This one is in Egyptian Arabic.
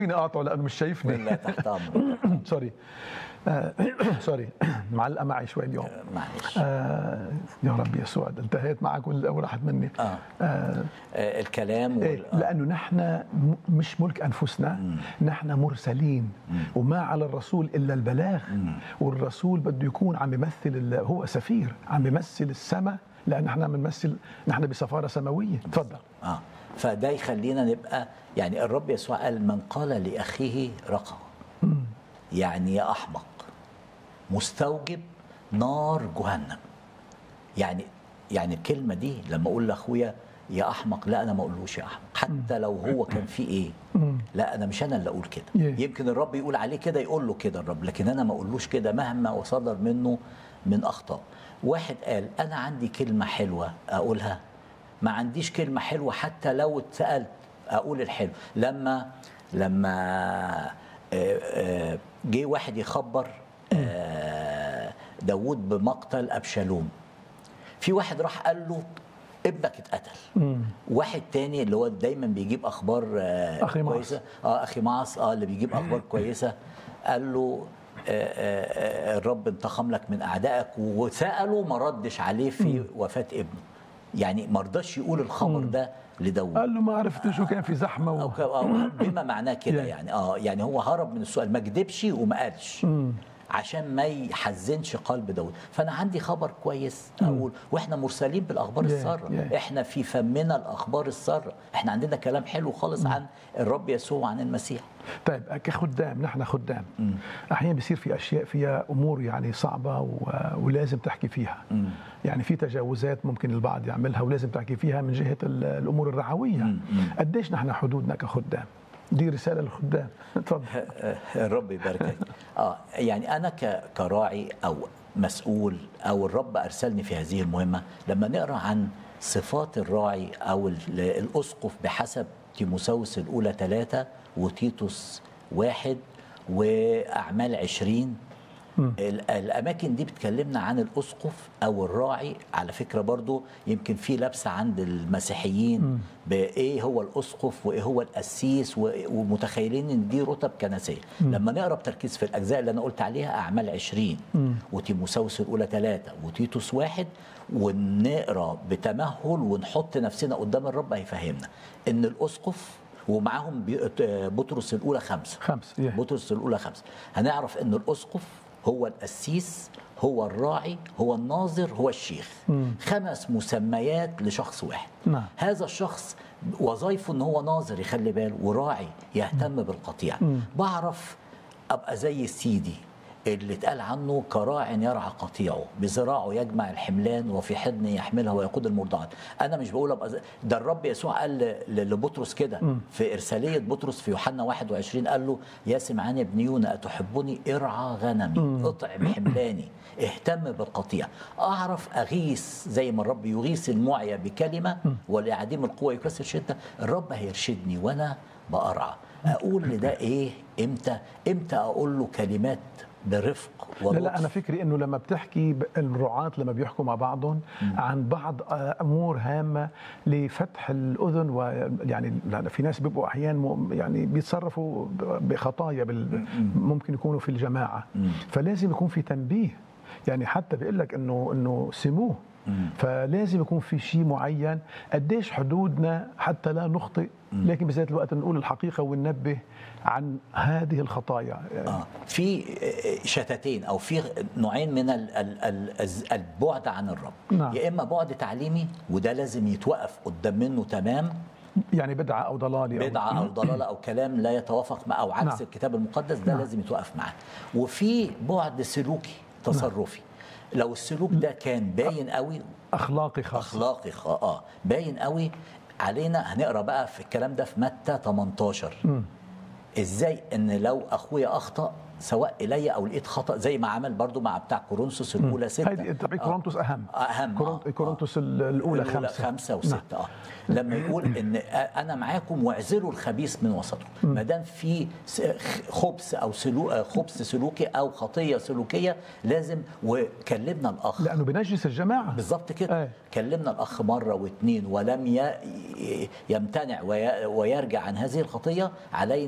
فيني اقاطعه لانه مش شايفني لا تحت امرك سوري آه، سوري معلقه معي شوي اليوم معلش آه، يا رب يسوع ده انتهيت معك ولا راحت مني اه آه، آه، الكلام إيه وال... آه. لانه نحن م- مش ملك انفسنا نحن مرسلين وما على الرسول الا البلاغ والرسول بده يكون عم يمثل ال- هو سفير عم يمثل السماء لان نحن بنمثل نحن بسفاره سماويه تفضل اه فده يخلينا نبقى يعني الرب يسوع قال من قال لاخيه رقى يعني يا احمق مستوجب نار جهنم يعني يعني الكلمه دي لما اقول لاخويا يا احمق لا انا ما اقولوش يا احمق حتى لو هو كان فيه ايه لا انا مش انا اللي اقول كده Yeah. يمكن الرب يقول عليه كده يقول له كده الرب لكن انا ما اقولوش كده مهما وصدر منه من اخطاء واحد قال انا عندي كلمه حلوه اقولها ما عنديش كلمه حلوه حتى لو اتسالت اقول الحلو لما لما آه، آه، جه واحد يخبر آه، داوود بمقتل ابشالوم في واحد راح قال له ابنك اتقتل واحد تاني اللي هو دايما بيجيب اخبار آه، أخي معص. كويسه اه اخي معص اه اللي بيجيب اخبار كويسه قال له آه، آه، آه، الرب انتقم لك من اعدائك وساله ما ردش عليه في وفاه ابنه يعني ما رضاش يقول الخبر ده لداوود قال له ما عرفت شو كان في زحمه أو و... ك- أو بما معناه كده Yeah. يعني اه يعني هو هرب من السؤال ما كدبش وما قالش عشان ما يحزنش قلب داود فانا عندي خبر كويس اقول واحنا مرسلين بالاخبار Yeah, الساره yeah. احنا في فمنا الاخبار الساره احنا عندنا كلام حلو خالص عن الرب يسوع وعن المسيح طيب كخدام نحن خدام احيانا بيصير في اشياء فيها امور يعني صعبه و... ولازم تحكي فيها يعني في تجاوزات ممكن البعض يعملها ولازم تحكي فيها من جهه ال- الامور الرعويه قديش نحن حدودنا كخدام دي رساله للخدام تفضل الرب يباركك اه يعني انا ك- كراعي او مسؤول او الرب ارسلني في هذه المهمه لما نقرا عن صفات الراعي او ال- الاسقف بحسب تيموساوس الاولى ثلاثه وتيتوس واحد واعمال عشرين ال- الاماكن دي بتكلمنا عن الاسقف او الراعي على فكره برضو يمكن في لبسه عند المسيحيين بايه هو الاسقف وايه هو القسيس و- ومتخيلين ان دي رتب كنسيه لما نقرا بتركيز في الاجزاء اللي انا قلت عليها اعمال 20 وتيموساوس الاولى ثلاثه وتيتوس واحد ونقرا بتمهل ونحط نفسنا قدام الرب هيفهمنا ان الاسقف ومعاهم بي- بطرس الاولى خمسه خمس yeah. بطرس الأولى خمسة هنعرف أن الأسقف هو القسيس هو الراعي هو الناظر هو الشيخ خمس مسميات لشخص واحد نعم. هذا الشخص وظيفه ان هو ناظر يخلي باله وراعي يهتم بالقطيع بعرف ابقى زي سيدي اللي اتقال عنه كراع يرعى قطيعه بذراعه يجمع الحملان وفي حضن يحملها ويقود المرضعات انا مش بقول ابقى زي ده الرب يسوع قال ل- لبطرس كده في ارساليه بطرس في يوحنا 21 قال له يا سمعان ابن يونا اتحبني ارعى غنمي اطعم حملاني اهتم بالقطيع اعرف اغيث زي ما الرب يغيث المعيا بكلمه ولعديم القوه يكسر شده الرب هيرشدني وانا بأرعى اقول لده ايه امتى امتى اقول له كلمات برفق لا ولطف لا انا فكري انه لما بتحكي ب- الرعاة لما بيحكوا مع بعضهم عن بعض آه، امور هامه لفتح الاذن ويعني لأن في ناس بيبقوا احيانا م- يعني بيتصرفوا ب- بخطايا بال- ممكن يكونوا في الجماعه فلازم يكون في تنبيه يعني حتى بيقول لك انه انه سموه فلازم يكون في شيء معين قديش حدودنا حتى لا نخطئ لكن بذات الوقت نقول الحقيقه وننبه عن هذه الخطايا آه. في آه، شتتين او في نوعين من ال- ال- ال- الز- البعد عن الرب نعم. يا اما بعد تعليمي وده لازم يتوقف قدام منه تمام يعني بدعه او ضلال أو بدعه او ضلاله او كلام لا يتوافق مع او عكس نعم. الكتاب المقدس ده نعم. لازم يتوقف معاه وفي بعد سلوكي تصرفي لو السلوك ده كان باين قوي اخلاقي خاص اخلاقي خ... اه باين قوي علينا هنقرا بقى في الكلام ده في متى 18 ازاي ان لو اخويا اخطا سواء الي او لقيت خطا زي ما عمل برضو مع بتاع كورنثوس الاولى ستة هيدي تبع كورنثوس اهم اهم كورنث- آه. كورنثوس الاولى خمسه خمسة وستة اه لما يقول ان انا معاكم واعزلوا الخبيث من وسطكم ما دام في س- خبث او سلوك خبث سلوكي او خطيه سلوكيه لازم وكلمنا الاخ لانه بنجس الجماعه بالظبط كده أي. كلمنا الاخ مره واثنين ولم ي- يمتنع وي- ويرجع عن هذه الخطيه علينا